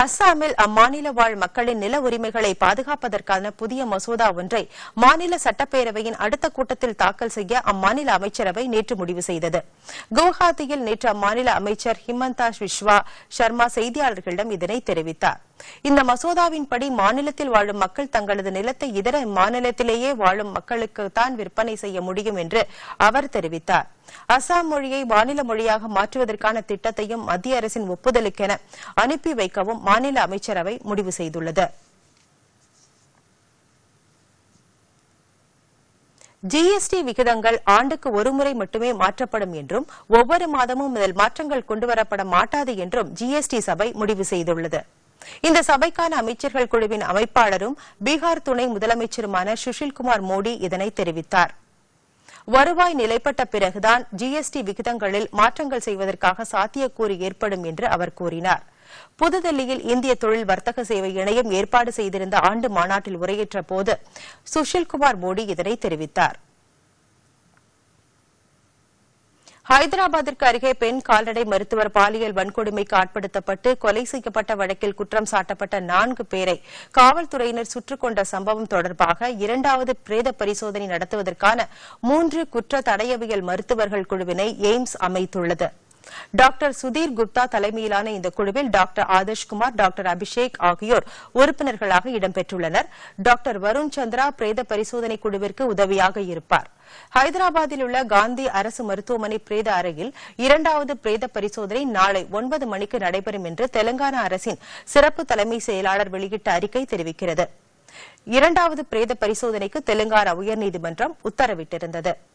அஸ்ஸாமில் அம்மாநில வாழ் மக்களின் நில உரிமைகளை பாதுகாப்பதற்கான புதிய மசோதா ஒன்றை மாநில சட்டப்பேரவையின் அடுத்த கூட்டத்தில் தாக்கல் செய்ய அம்மாநில அமைச்சரவை நேற்று முடிவு செய்தது குவஹாத்தியில் நேற்று அம்மாநில அமைச்சர் ஹிமந்தா விஸ்வா சர்மா செய்தியாளர்களிடம் இதனை தெரிவித்தார் இந்த மசோதாவின்படி மாநிலத்தில் வாழும் மக்கள் தங்களது நிலத்தை இதர மாநிலத்திலேயே வாழும் மக்களுக்குத்தான் விற்பனை செய்ய முடியும் என்று அவர் தெரிவித்தார் அசாம் மொழியை மாநில மொழியாக மாற்றுவதற்கான திட்டத்தையும் மத்திய அரசின் ஒப்புதலுக்கென அனுப்பி வைக்கவும் மாநில அமைச்சரவை முடிவு செய்துள்ளது ஜிஎஸ்டி விகிதங்கள் ஆண்டுக்கு ஒருமுறை மட்டுமே மாற்றப்படும் என்றும் ஒவ்வொரு மாதமும் இதில் மாற்றங்கள் கொண்டுவரப்பட மாட்டாது என்றும் ஜிஎஸ்டி சபை முடிவு செய்துள்ளது இந்த சபைக்கான அமைச்சர்கள் குழுவின் அமைப்பாளரும் பீகார் துணை முதலமைச்சருமான சுஷில்குமார் மோடி இதனை தெரிவித்தார் வருவாய் நிலைப்பட்ட பிறகுதான் ஜிஎஸ்டி விகிதங்களில் மாற்றங்கள் செய்வதற்காக சாத்தியக்கூறு ஏற்படும் என்று அவர் கூறினார் புதுதில்லியில் இந்திய தொழில் வர்த்தக சேவை இணையம் ஏற்பாடு செய்திருந்த ஆண்டு மாநாட்டில் உரையேற்ற போது சுஷில்குமார் மோடி இதனை தெரிவித்தார் ஹைதராபாத்திற்கு அருகே பெண் கால்நடை மருத்துவர் பாலியல் வன்கொடுமைக்கு ஆட்படுத்தப்பட்டு கொலை செய்யப்பட்ட வழக்கில் குற்றம் சாட்டப்பட்ட நான்கு பேரை காவல்துறையினர் சுட்டுக் கொண்ட சம்பவம் தொடர்பாக இரண்டாவது பிரேத பரிசோதனை நடத்துவதற்கான மூன்று குற்ற தடயவியல் மருத்துவர்கள் குழுவினை எய்ம்ஸ் அமைத்துள்ளது டாக்டர் சுதீர் குப்தா தலைமையிலான இந்த குழுவில் டாக்டர் ஆதர்ஷ்குமார் டாக்டர் அபிஷேக் ஆகியோர் உறுப்பினர்களாக இடம்பெற்றுள்ளனர் டாக்டர் வருண் சந்திரா பிரேத பரிசோதனை குழுவிற்கு உதவியாக இருப்பார் ஹைதராபாத்தில் உள்ள காந்தி அரசு மருத்துவமனை பிரேத அறையில் இரண்டாவது பிரேத பரிசோதனை நாளை ஒன்பது மணிக்கு நடைபெறும் என்று தெலங்கானா அரசின் சிறப்பு தலைமை செயலாளர் வெளியிட்ட அறிக்கை தெரிவிக்கிறது இரண்டாவது பிரேத பரிசோதனைக்கு தெலங்கானா உயர்நீதிமன்றம் உத்தரவிட்டிருந்தது